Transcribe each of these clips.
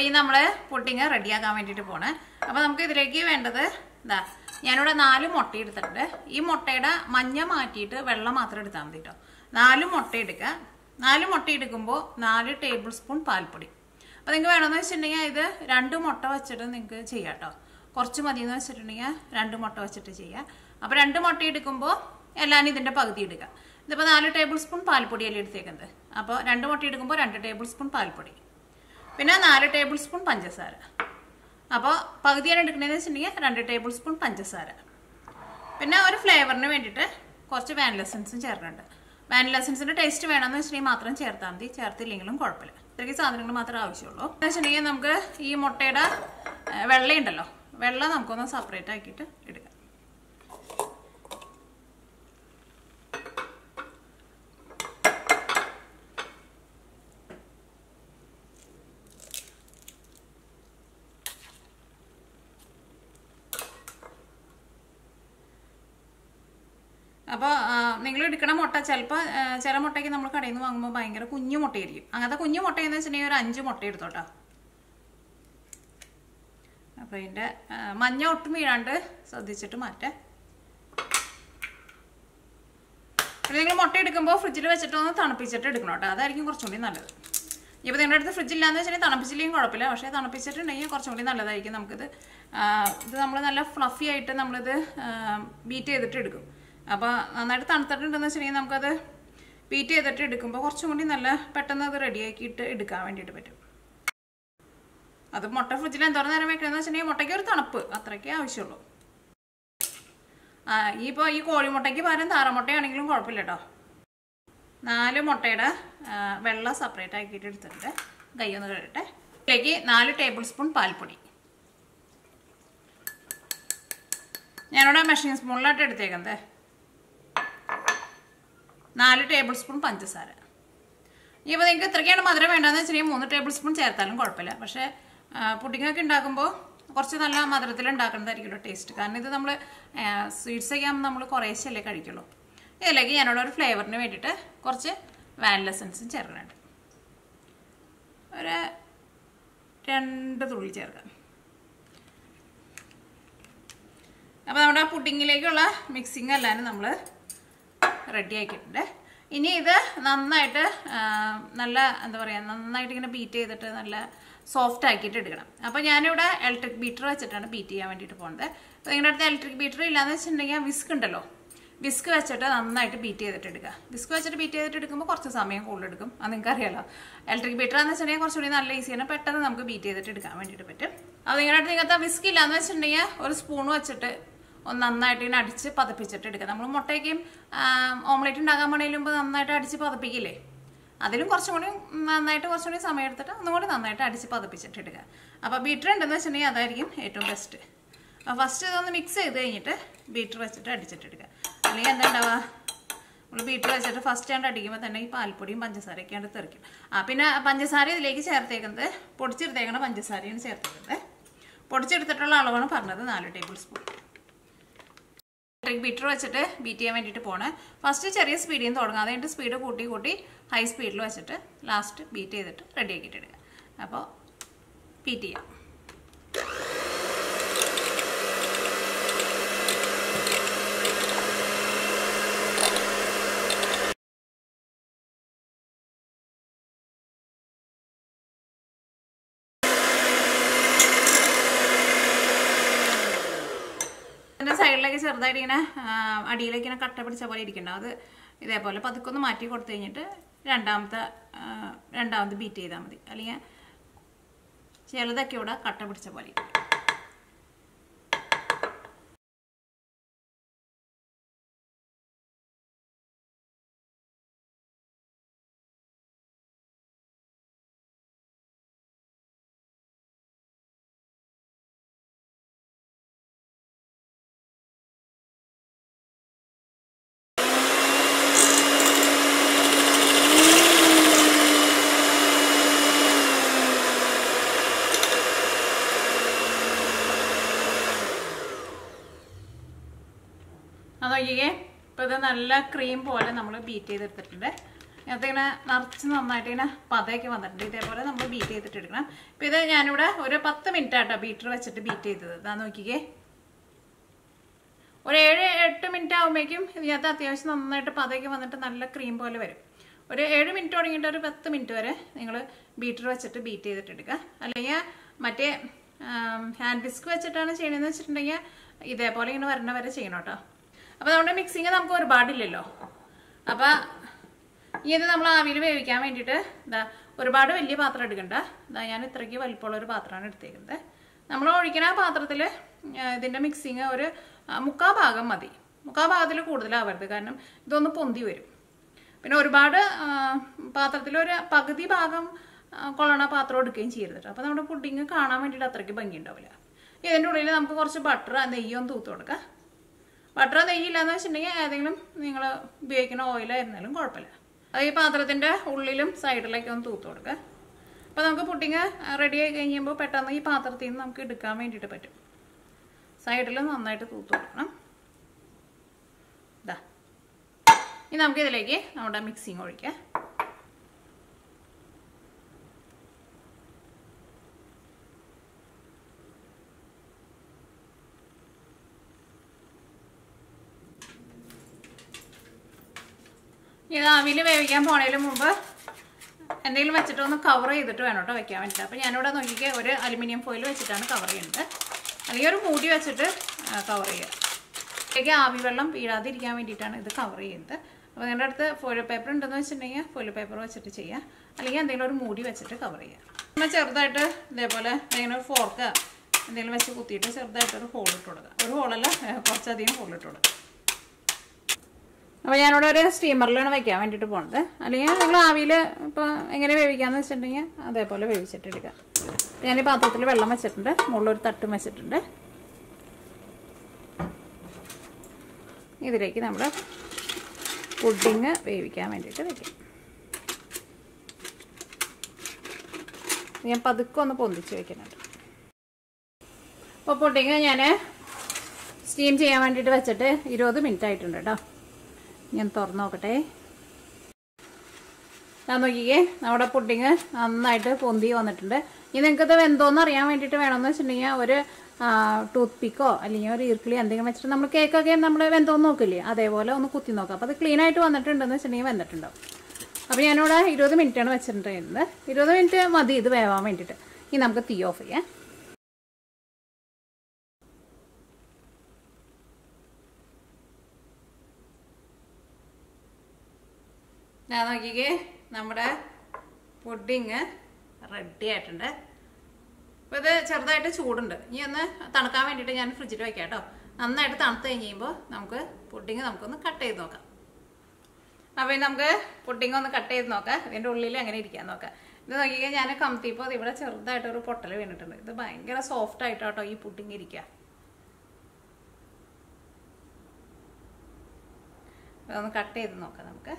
ഈ നമ്മൾ പുഡിങ് റെഡിയാക്കാൻ വേണ്ടിയിട്ട് പോണേ അപ്പോൾ നമുക്ക് ഇതിലേക്ക് വേണ്ടത് ഇതാ ഞാനിവിടെ നാല് മുട്ട എടുത്തിട്ടുണ്ട് ഈ മുട്ടയുടെ മഞ്ഞ മാറ്റിയിട്ട് വെള്ളം മാത്രം എടുത്താൽ മതി കേട്ടോ നാല് മുട്ട എടുക്കുക നാല് മുട്ട എടുക്കുമ്പോൾ നാല് ടേബിൾ സ്പൂൺ പാൽപ്പൊടി അപ്പോൾ നിങ്ങൾക്ക് വേണമെന്ന് വെച്ചിട്ടുണ്ടെങ്കിൽ ഇത് രണ്ട് മുട്ട വെച്ചിട്ട് നിങ്ങൾക്ക് ചെയ്യാം കേട്ടോ കുറച്ച് മതി എന്ന് വെച്ചിട്ടുണ്ടെങ്കിൽ രണ്ട് മുട്ട വെച്ചിട്ട് ചെയ്യാം അപ്പോൾ രണ്ട് മുട്ട എടുക്കുമ്പോൾ എല്ലാം ഇതിൻ്റെ പകുതി എടുക്കുക ഇതിപ്പോൾ നാല് ടേബിൾ സ്പൂൺ പാൽപ്പൊടിയല്ലേ എടുത്തേക്കുന്നത് അപ്പോൾ രണ്ട് മുട്ട എടുക്കുമ്പോൾ രണ്ട് ടേബിൾ സ്പൂൺ പാൽപ്പൊടി പിന്നെ നാല് ടേബിൾ സ്പൂൺ പഞ്ചസാര അപ്പോൾ പകുതിയാണ് എടുക്കണതെന്ന് വെച്ചിട്ടുണ്ടെങ്കിൽ രണ്ട് ടേബിൾ സ്പൂൺ പഞ്ചസാര പിന്നെ ഒരു ഫ്ലേവറിന് വേണ്ടിയിട്ട് കുറച്ച് വാനില എസൻസും ചേർക്കുന്നുണ്ട് വാനില എസൻസിന്റെ ടേസ്റ്റ് വേണമെന്ന് വെച്ചിട്ടുണ്ടെങ്കിൽ മാത്രം ചേർത്താൽ മതി ചേർത്തില്ലെങ്കിലും കുഴപ്പമില്ല ഇത്രയ്ക്ക് സാധനങ്ങൾ മാത്രമേ ആവശ്യമുള്ളൂ എന്ന് വെച്ചിട്ടുണ്ടെങ്കിൽ നമുക്ക് ഈ മുട്ടയുടെ ഏഹ്, വെള്ളയുണ്ടല്ലോ വെള്ളം നമുക്കൊന്ന് സെപ്പറേറ്റ് ആക്കിയിട്ട് എടുക്കാം അപ്പോൾ നിങ്ങൾ എടുക്കണ മുട്ട ചിലപ്പോൾ ചില മുട്ടയ്ക്ക് നമ്മൾ കടയിൽ നിന്ന് വാങ്ങുമ്പോൾ ഭയങ്കര കുഞ്ഞു മുട്ടയായിരിക്കും അങ്ങനത്തെ കുഞ്ഞു മുട്ടയെന്ന് വെച്ചിട്ടുണ്ടെങ്കിൽ ഒരു അഞ്ച് മുട്ട എടുത്തോട്ടോ അപ്പോൾ ഇതിൻ്റെ മഞ്ഞ ഒട്ടും വീഴാണ്ട് ശ്രദ്ധിച്ചിട്ട് മാറ്റേ പിന്നെ നിങ്ങൾ മുട്ട എടുക്കുമ്പോൾ ഫ്രിഡ്ജിൽ വെച്ചിട്ട് ഒന്ന് തണുപ്പിച്ചിട്ട് എടുക്കണം കേട്ടോ അതായിരിക്കും കുറച്ചും കൂടി നല്ലത് ഇപ്പോൾ നിങ്ങളുടെ അടുത്ത് ഫ്രിഡ്ജില്ലാന്ന് വെച്ചിട്ടുണ്ടെങ്കിൽ തണുപ്പിച്ചില്ലെങ്കിൽ കുഴപ്പമില്ല പക്ഷേ തണുപ്പിച്ചിട്ടുണ്ടെങ്കിൽ കുറച്ചും കൂടി നല്ലതായിരിക്കും നമുക്കിത് ആ, ഇത് നമ്മൾ നല്ല ഫ്ലഫി ആയിട്ട് നമ്മളിത് ബീറ്റ് ചെയ്തിട്ട് എടുക്കും അപ്പോൾ നന്നായിട്ട് തണുത്തിട്ടുണ്ടെന്ന് വെച്ചിട്ടുണ്ടെങ്കിൽ നമുക്കത് ബീറ്റ് ചെയ്തിട്ട് എടുക്കുമ്പോൾ കുറച്ചും കൂടി നല്ല പെട്ടെന്ന് അത് റെഡിയാക്കിയിട്ട് എടുക്കാൻ വേണ്ടിയിട്ട് പറ്റും അത് മുട്ട ഫ്രിഡ്ജിൽ എന്തോരം നേരം വെക്കണമെന്ന് വെച്ചിട്ടുണ്ടെങ്കിൽ മുട്ടയ്ക്ക് ഒരു തണുപ്പ് അത്രയ്ക്കേ ആവശ്യമുള്ളൂ ആ ഈ ഇപ്പോൾ ഈ കോഴിമുട്ടയ്ക്ക് പകരം താറമുട്ടയാണെങ്കിലും കുഴപ്പമില്ല കേട്ടോ നാല് മുട്ടയുടെ ആ, വെള്ളം സെപ്പറേറ്റ് ആക്കിയിട്ട് എടുത്തിട്ടുണ്ട് കൈ ഒന്ന് കഴുകട്ടെ ഇതിലേക്ക് നാല് ടേബിൾ സ്പൂൺ പാൽപ്പൊടി ഞാനിവിടെ മെഷീൻ സ്പൂണിലായിട്ട് എടുത്തേക്കുന്നത് നാല് ടേബിൾ സ്പൂൺ പഞ്ചസാര ഇനിയിപ്പോൾ നിങ്ങൾക്ക് ഇത്രയ്ക്കാണ് മധുരം വേണ്ടതെന്ന് വെച്ചിട്ടുണ്ടെങ്കിൽ മൂന്ന് ടേബിൾ സ്പൂൺ ചേർത്താലും കുഴപ്പമില്ല പക്ഷേ പുഡിങ്ങൊക്കെ ഉണ്ടാക്കുമ്പോൾ കുറച്ച് നല്ല മധുരത്തിൽ ഉണ്ടാക്കുന്നതായിരിക്കുമല്ലോ ടേസ്റ്റ് കാരണം ഇത് നമ്മൾ സ്വീറ്റ്സ് ഒക്കെ ആകുമ്പോൾ നമ്മൾ കുറേശ്ശല്ലേ കഴിക്കുള്ളൂ ഇതിലേക്ക് ഞാനിവിടെ ഒരു ഫ്ലേവറിന് വേണ്ടിയിട്ട് കുറച്ച് വാനില എസൻസും ചേർക്കുന്നുണ്ട് ഒരു രണ്ട് തുള്ളി ചേർക്കാം അപ്പോൾ നമ്മുടെ പുഡിങ്ങിലേക്കുള്ള മിക്സിങ് എല്ലാവരും നമ്മൾ റെഡി ആക്കിയിട്ടുണ്ട് ഇനി ഇത് നന്നായിട്ട് ആ, നല്ല എന്താ പറയുക നന്നായിട്ട് ഇങ്ങനെ ബീറ്റ് ചെയ്തിട്ട് നല്ല സോഫ്റ്റ് ആക്കിയിട്ട് എടുക്കണം അപ്പോൾ ഞാനിവിടെ ഇലക്ട്രിക് ബീറ്റർ വെച്ചിട്ടാണ് ബീറ്റ് ചെയ്യാൻ വേണ്ടിയിട്ട് പോകുന്നത് അപ്പോൾ നിങ്ങളുടെ അടുത്ത് ഇലക്ട്രിക് ബീറ്റർ ഇല്ലാന്ന് വെച്ചിട്ടുണ്ടെങ്കിൽ വിസ്ക് ഉണ്ടല്ലോ വിസ്ക് വെച്ചിട്ട് നന്നായിട്ട് ബീറ്റ് ചെയ്തിട്ട് എടുക്കുക വിസ്ക് വെച്ചിട്ട് ബീറ്റ് ചെയ്തിട്ട് എടുക്കുമ്പോൾ കുറച്ച് സമയം കൂടുതൽ എടുക്കും അത് നിങ്ങൾക്ക് അറിയാലോ ഇലക്ട്രിക് ബീറ്റർ എന്ന് വെച്ചിട്ടുണ്ടെങ്കിൽ കുറച്ചുകൂടി നല്ല ഈസിയാണ് പെട്ടെന്ന് നമുക്ക് ബീറ്റ് ചെയ്തിട്ട് എടുക്കാൻ വേണ്ടിയിട്ട് പറ്റും അപ്പോൾ നിങ്ങളുടെ അടുത്ത് ഇങ്ങനത്തെ വിസ്ക് ഇല്ലാന്ന് വെച്ചിട്ടുണ്ടെങ്കിൽ ഒരു സ്പൂൺ വെച്ചിട്ട് ഒന്ന് നന്നായിട്ട് ഇങ്ങനെ അടിച്ച് പതപ്പിച്ചിട്ട് എടുക്കുക നമ്മൾ മുട്ടയ്ക്കും ഓംലെറ്റ് ഉണ്ടാക്കാൻ പണിയിലുമ്പ് നന്നായിട്ട് അടിച്ച് പതപ്പിക്കില്ലേ അതിലും കുറച്ചും കൂടി നന്നായിട്ട് കുറച്ചും കൂടി സമയം എടുത്തിട്ട് ഒന്നും കൂടി നന്നായിട്ട് അടിച്ച് പതപ്പിച്ചിട്ട് എടുക്കുക അപ്പോൾ ബീറ്റർ ഉണ്ടെന്ന് വെച്ചിട്ടുണ്ടെങ്കിൽ അതായിരിക്കും ഏറ്റവും ബെസ്റ്റ് അപ്പോൾ ഫസ്റ്റ് ഇതൊന്ന് മിക്സ് ചെയ്ത് കഴിഞ്ഞിട്ട് ബീറ്റർ വെച്ചിട്ട് അടിച്ചിട്ട് എടുക്കുക അല്ലെങ്കിൽ എന്താ ഉണ്ടാവുക നമ്മൾ ബീറ്റർ വെച്ചിട്ട് ഫസ്റ്റ് ആണ്ട് അടിക്കുമ്പോൾ തന്നെ ഈ പാൽപ്പൊടിയും പഞ്ചസാരയൊക്കെ ആണ്ട് തെറിക്കും ആ പിന്നെ പഞ്ചസാര ഇതിലേക്ക് ചേർത്തേക്കുന്നത് പൊടിച്ചെടുത്തേക്കണ പഞ്ചസാരയാണ് ചേർത്തേക്കുന്നത് പൊടിച്ചെടുത്തിട്ടുള്ള അളവാണ് പറഞ്ഞത് നാല് ടേബിൾ സ്പൂൺ ഇലക്ട്രിക് ബീറ്റർ വെച്ചിട്ട് ബീറ്റ് ചെയ്യാൻ വേണ്ടിയിട്ട് പോണേ ഫസ്റ്റ് ചെറിയ സ്പീഡിൽ നിന്ന് തുടങ്ങുക അതുകഴിഞ്ഞിട്ട് സ്പീഡ് കൂട്ടി കൂട്ടി ഹൈ സ്പീഡിൽ വെച്ചിട്ട് ലാസ്റ്റ് ബീറ്റ് ചെയ്തിട്ട് റെഡി ആക്കിയിട്ട് ഇടുക അപ്പോൾ ബീറ്റ് ചെയ്യാം അതിൻ്റെ സൈഡിലേക്ക് ചെറുതായിട്ട് ഇങ്ങനെ ആ, അടിയിലേക്ക് ഇങ്ങനെ കട്ട പിടിച്ച പോലെ ഇരിക്കണ്ടാവും അത് ഇതേപോലെ പതുക്കെ ഒന്ന് മാറ്റി കൊടുത്തു കഴിഞ്ഞിട്ട് രണ്ടാമത്തെ ആ, രണ്ടാമത് ബീറ്റ് ചെയ്താൽ മതി അല്ലെങ്കിൽ ചിലതൊക്കെ ഇവിടെ കട്ട പിടിച്ച പോലെ ഇരിക്കും. അത് നോക്കിക്കേ ഇപ്പോൾ ഇത് നല്ല ക്രീം പോലെ നമ്മൾ ബീറ്റ് ചെയ്തെടുത്തിട്ടുണ്ട് അതിങ്ങനെ നിറച്ച് നന്നായിട്ട് ഇങ്ങനെ പതയൊക്കെ വന്നിട്ടുണ്ട് ഇതേപോലെ നമ്മൾ ബീറ്റ് ചെയ്തിട്ട് എടുക്കണം ഇപ്പം ഇത് ഞാനിവിടെ ഒരു പത്ത് മിനിറ്റ് ആട്ടോ ബീറ്റർ വെച്ചിട്ട് ബീറ്റ് ചെയ്തത് ഇതാ നോക്കിക്കേ ഒരു ഏഴ് എട്ട് മിനിറ്റ് ആകുമ്പോഴേക്കും ഇതിനകത്ത് അത്യാവശ്യം നന്നായിട്ട് പതയൊക്കെ വന്നിട്ട് നല്ല ക്രീം പോലെ വരും ഒരു ഏഴ് മിനിറ്റ് തുടങ്ങിയിട്ട് ഒരു പത്ത് മിനിറ്റ് വരെ നിങ്ങൾ ബീറ്റർ വെച്ചിട്ട് ബീറ്റ് ചെയ്തിട്ട് എടുക്കുക അല്ലെങ്കിൽ മറ്റേ ഹാൻഡ് വിസ്ക് വെച്ചിട്ടാണ് ചെയ്യണമെന്ന് വെച്ചിട്ടുണ്ടെങ്കിൽ ഇതേപോലെ ഇങ്ങനെ വരണ വരെ ചെയ്യണം കേട്ടോ അപ്പോൾ നമ്മുടെ മിക്സിങ് നമുക്ക് ഒരുപാടില്ലല്ലോ അപ്പം ഇനി ഇത് നമ്മൾ ആവിയിൽ വേവിക്കാൻ വേണ്ടിയിട്ട് ഇതാ ഒരുപാട് വലിയ പാത്രം എടുക്കണ്ട ഇതാ ഞാൻ ഇത്രയ്ക്ക് വലിപ്പമുള്ള ഒരു പാത്രമാണ് എടുത്തേക്കുന്നത് നമ്മൾ ഒഴിക്കണ ആ പാത്രത്തിൽ ഇതിൻ്റെ മിക്സിങ് ഒരു ആ, മുക്കാ ഭാഗം മതി മുക്കാ ഭാഗത്തിൽ കൂടുതലാവരുത് കാരണം ഇതൊന്ന് പൊന്തി വരും പിന്നെ ഒരുപാട് പാത്രത്തിൽ ഒരു പകുതി ഭാഗം ആ, കൊള്ളണ പാത്രം എടുക്കുകയും ചെയ്യരുത് കേട്ടോ അപ്പോൾ നമ്മുടെ പുഡിങ് കാണാൻ വേണ്ടിയിട്ട് അത്രയ്ക്ക് ഭംഗി ഉണ്ടാവില്ല ഇതിൻ്റെ ഉള്ളിൽ നമുക്ക് കുറച്ച് ബട്ടർ നെയ്യൊന്ന് തൂത്ത് കൊടുക്കാം ബട്ടർ നെയ്യില്ലാന്ന് വെച്ചിട്ടുണ്ടെങ്കിൽ ഏതെങ്കിലും നിങ്ങൾ ഉപയോഗിക്കുന്ന ഓയിലായിരുന്നാലും കുഴപ്പമില്ല അത് ഈ പാത്രത്തിൻ്റെ ഉള്ളിലും സൈഡിലേക്ക് ഒന്ന് തൂത്ത് കൊടുക്കുക അപ്പോൾ നമുക്ക് പുഡിങ് റെഡി ആയി കഴിയുമ്പോൾ പെട്ടെന്ന് ഈ പാത്രത്തിൽ നിന്ന് നമുക്ക് എടുക്കാൻ വേണ്ടിയിട്ട് പറ്റും സൈഡിൽ നന്നായിട്ട് തൂത്ത് കൊടുക്കണം ഇതാ ഇനി നമുക്ക് ഇതിലേക്ക് നമ്മുടെ മിക്സിങ് ഒഴിക്കാം ഇത് ആവിയിൽ വേവിക്കാൻ പോണതിന് മുമ്പ് എന്തെങ്കിലും വെച്ചിട്ട് ഒന്ന് കവർ ചെയ്തിട്ട് വേണം കേട്ടോ വെക്കാൻ വേണ്ടിയിട്ട് അപ്പോൾ ഞാനിവിടെ നോക്കിക്ക് ഒരു അലുമിനിയം ഫോയിൽ വെച്ചിട്ടാണ് കവർ ചെയ്യുന്നത് അല്ലെങ്കിൽ ഒരു മൂടി വെച്ചിട്ട് കവർ ചെയ്യുക ഇതിലേക്ക് ആവി വെള്ളം വീഴാതിരിക്കാൻ വേണ്ടിയിട്ടാണ് ഇത് കവർ ചെയ്യുന്നത് അപ്പോൾ നിങ്ങളുടെ അടുത്ത് ഫോയിൽ പേപ്പർ ഉണ്ടെന്ന് വെച്ചിട്ടുണ്ടെങ്കിൽ ഫോയിൽ പേപ്പർ വെച്ചിട്ട് ചെയ്യുക അല്ലെങ്കിൽ എന്തെങ്കിലും ഒരു മൂടി വെച്ചിട്ട് കവർ ചെയ്യുക നമ്മൾ ചെറുതായിട്ട് ഇതേപോലെ ഇങ്ങനെ ഒരു ഫോർക്ക് എന്തെങ്കിലും വെച്ച് കുത്തിയിട്ട് ചെറുതായിട്ട് ഒരു ഹോൾ ഇട്ട് കൊടുക്കുക ഒരു ഹോളല്ല ഏഹ്, കുറച്ചധികം ഹോൾ ഇട്ട് കൊടുക്കുക അപ്പോൾ ഞാനിവിടെ ഒരു സ്റ്റീമറിലാണ് വെക്കാൻ വേണ്ടിയിട്ട് പോണത് അല്ലെങ്കിൽ നിങ്ങൾ ആവിയിൽ ഇപ്പോൾ എങ്ങനെ വേവിക്കാന്ന് വെച്ചിട്ടുണ്ടെങ്കിൽ അതേപോലെ വേവിച്ചിട്ടെടുക്കാം അപ്പോൾ ഞാൻ ഈ പാത്രത്തിൽ വെള്ളം വെച്ചിട്ടുണ്ട് മുകളിലൊരു തട്ടും വെച്ചിട്ടുണ്ട് ഇതിലേക്ക് നമ്മൾ പുഡിങ് വേവിക്കാൻ വേണ്ടിയിട്ട് വെക്കാം ഞാൻ പതുക്കെ ഒന്ന് പൊന്തിച്ച് വെക്കുന്നുണ്ട് അപ്പോൾ പുഡിങ് ഞാൻ സ്റ്റീം ചെയ്യാൻ വേണ്ടിയിട്ട് വെച്ചിട്ട് ഇരുപത് മിനിറ്റ് ആയിട്ടുണ്ട് കേട്ടോ ഞാൻ തുറന്നു നോക്കട്ടെ ഞാൻ നോക്കിക്കേ നമ്മുടെ പുഡിങ് നന്നായിട്ട് പൊന്തി വന്നിട്ടുണ്ട് ഇനി നിങ്ങൾക്കത് വെന്തോന്ന് അറിയാൻ വേണ്ടിയിട്ട് വേണമെന്ന് വെച്ചിട്ടുണ്ടെങ്കിൽ ഒരു ടൂത്ത് പിക്കോ അല്ലെങ്കിൽ ഒരു ഈർക്കിളി എന്തെങ്കിലും വെച്ചിട്ട് നമ്മൾ കേക്കൊക്കെ നമ്മൾ വെന്തോന്ന് നോക്കില്ലേ അതേപോലെ ഒന്ന് കുത്തി നോക്കാം അപ്പോൾ അത് ക്ലീൻ ആയിട്ട് വന്നിട്ടുണ്ടെന്ന് വെച്ചിട്ടുണ്ടെങ്കിൽ വെന്തിട്ടുണ്ടാവും അപ്പോൾ ഞാനിവിടെ ഇരുപത് മിനിറ്റാണ് വെച്ചിട്ടുണ്ടായിരുന്നത് ഇരുപത് മിനിറ്റ് മതി ഇത് വേവാൻ വേണ്ടിയിട്ട് ഇനി നമുക്ക് തീ ഓഫ് ചെയ്യാം ഞാൻ നോക്കിക്കേ നമ്മുടെ പുഡിങ് റെഡി ആയിട്ടുണ്ട് അപ്പോൾ ഇത് ചെറുതായിട്ട് ചൂടുണ്ട് ഇനി ഒന്ന് തണുക്കാൻ വേണ്ടിയിട്ട് ഞാൻ ഫ്രിഡ്ജിൽ വെക്കാം കേട്ടോ നന്നായിട്ട് തണുത്ത് കഴിഞ്ഞ് കഴിയുമ്പോൾ നമുക്ക് പുഡിങ് നമുക്കൊന്ന് കട്ട് ചെയ്ത് നോക്കാം അപ്പോൾ ഇനി നമുക്ക് പുഡിങ് ഒന്ന് കട്ട് ചെയ്ത് നോക്കാം ഇതിൻ്റെ ഉള്ളിൽ എങ്ങനെ ഇരിക്കാൻ നോക്കാം ഇത് നോക്കിയാൽ ഞാൻ കമത്തിയപ്പോൾ ഇവിടെ ചെറുതായിട്ടൊരു പൊട്ടൽ വീണിട്ടുണ്ട് ഇത് ഭയങ്കര സോഫ്റ്റ് ആയിട്ടോ ഈ പുഡിങ് ഇരിക്കുക അതൊന്ന് കട്ട് ചെയ്ത് നോക്കാം നമുക്ക്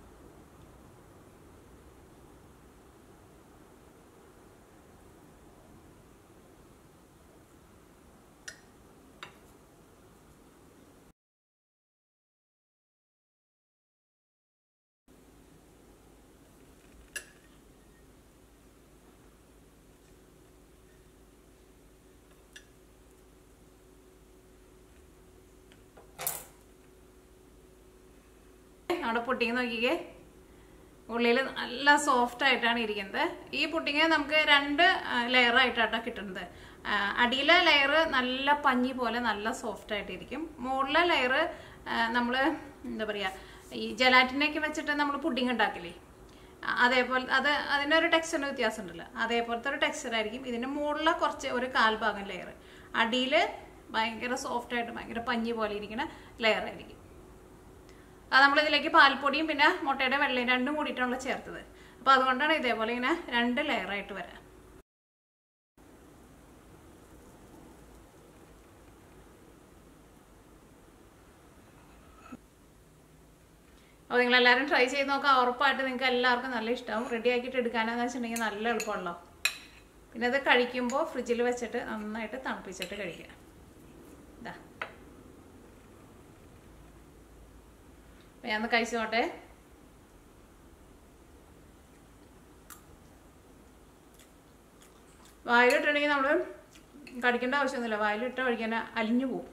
നമ്മുടെ പുഡിങ് നോക്കിക്കേ ഉള്ളിൽ നല്ല സോഫ്റ്റ് ആയിട്ടാണ് ഇരിക്കുന്നത് ഈ പുഡിങ് നമുക്ക് രണ്ട് ലെയർ ആയിട്ടാണ് കിട്ടുന്നത് ആ, അടിയിലെ ലെയർ നല്ല പഞ്ഞി പോലെ നല്ല സോഫ്റ്റ് ആയിട്ടിരിക്കും മുകളിലെ ലെയർ നമ്മൾ എന്താ പറയുക ഈ ജലാറ്റിനൊക്കെ വെച്ചിട്ട് നമ്മൾ പുഡിങ് ഉണ്ടാക്കില്ലേ ആ, അതേപോലെ അത് അതിൻ്റെ ഒരു ടെക്സ്ചറിന് വ്യത്യാസം ഉണ്ടല്ലോ അതേപോലത്തെ ഒരു ടെക്സ്ചർ ആയിരിക്കും ഇതിൻ്റെ മുകളിലെ കുറച്ച് ഒരു കാൽഭാഗം ലെയർ അടിയിൽ ഭയങ്കര സോഫ്റ്റ് ആയിട്ട് ഭയങ്കര പഞ്ഞി പോലെ ഇരിക്കുന്ന ലെയർ ആയിരിക്കും അത് നമ്മളിതിലേക്ക് പാൽപ്പൊടിയും പിന്നെ മുട്ടയുടെ വെള്ളയും രണ്ടും കൂടിയിട്ടാണല്ലോ ചേർത്തത് അപ്പോൾ അതുകൊണ്ടാണ് ഇതേപോലെ ഇങ്ങനെ രണ്ട് ലെയറായിട്ട് വരാം അപ്പോൾ നിങ്ങളെല്ലാവരും ട്രൈ ചെയ്ത് നോക്കാം ഉറപ്പായിട്ട് നിങ്ങൾക്ക് എല്ലാവർക്കും നല്ല ഇഷ്ടമാവും റെഡി ആക്കിയിട്ട് എടുക്കാനാന്ന് വെച്ചിട്ടുണ്ടെങ്കിൽ നല്ല എളുപ്പമുള്ളൂ പിന്നെ അത് കഴിക്കുമ്പോൾ ഫ്രിഡ്ജിൽ വെച്ചിട്ട് നന്നായിട്ട് തണുപ്പിച്ചിട്ട് കഴിക്കുക ഇതാ അപ്പോൾ ഞാൻ ഒന്ന് കഴിച്ചു നോട്ടെ വായിലിട്ടുണ്ടെങ്കിൽ നമ്മൾ കടിക്കേണ്ട ആവശ്യമൊന്നുമില്ല വായിലിട്ട കഴിക്കാൻ അലിഞ്ഞു പോകും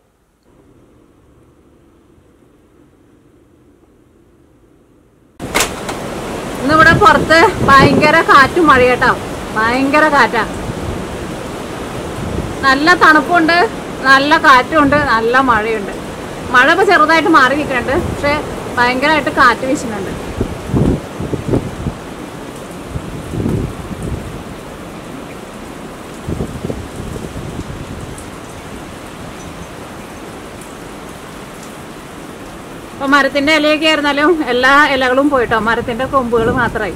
ഇന്നിവിടെ പുറത്ത് ഭയങ്കര കാറ്റും മഴയട്ടോ ഭയങ്കര കാറ്റാ നല്ല തണുപ്പുണ്ട് നല്ല കാറ്റുണ്ട് നല്ല മഴയുണ്ട് മഴ ഇപ്പോൾ ചെറുതായിട്ട് മാറി നിൽക്കുന്നുണ്ട് പക്ഷെ ഭയങ്കരമായിട്ട് കാറ്റ് വീശുന്നുണ്ട് ഇപ്പൊ മരത്തിന്റെ ഇലയൊക്കെ ആയിരുന്നാലും എല്ലാ ഇലകളും പോയിട്ടോ മരത്തിന്റെ കൊമ്പുകൾ മാത്രമായി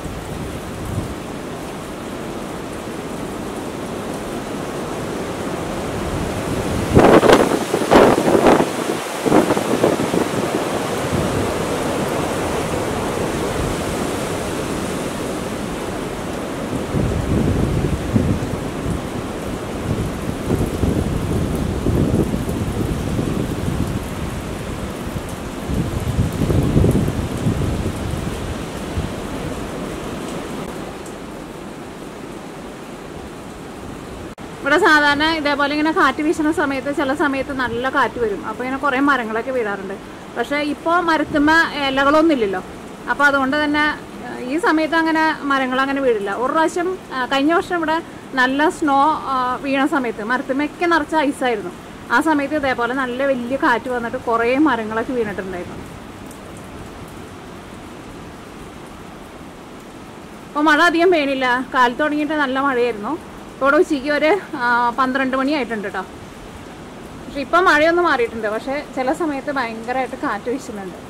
ഇവിടെ സാധാരണ ഇതേപോലെ ഇങ്ങനെ കാറ്റ് വീശുന്ന സമയത്ത് ചില സമയത്ത് നല്ല കാറ്റ് വരും അപ്പോൾ ഇങ്ങനെ കുറേ മരങ്ങളൊക്കെ വീഴാറുണ്ട് പക്ഷേ ഇപ്പോൾ മരത്തുമ്മ ഇലകളൊന്നും ഇല്ലല്ലോ അപ്പോൾ അതുകൊണ്ട് തന്നെ ഏഹ്, ഈ സമയത്ത് അങ്ങനെ മരങ്ങൾ അങ്ങനെ വീഴില്ല ഒരു പ്രാവശ്യം ആ, കഴിഞ്ഞ വർഷം ഇവിടെ നല്ല സ്നോ വീണ സമയത്ത് മരത്തുമ്മയൊക്കെ നിറച്ച ഐസായിരുന്നു ആ സമയത്ത് ഇതേപോലെ നല്ല വലിയ കാറ്റ് വന്നിട്ട് കുറേ മരങ്ങളൊക്കെ വീണിട്ടുണ്ടായിരുന്നു അപ്പോൾ മഴ അധികം പെയ്യണില്ല കാലത്ത് തുടങ്ങിയിട്ട് നല്ല മഴയായിരുന്നു ഇപ്പോൾ ഇവിടെ ഉച്ചയ്ക്ക് ഒരു ആ, പന്ത്രണ്ട് മണി ആയിട്ടുണ്ട് കേട്ടോ പക്ഷെ ഇപ്പം മഴയൊന്നും മാറിയിട്ടുണ്ട് പക്ഷേ ചില സമയത്ത് ഭയങ്കരമായിട്ട് കാറ്റ് വീശുന്നുണ്ട്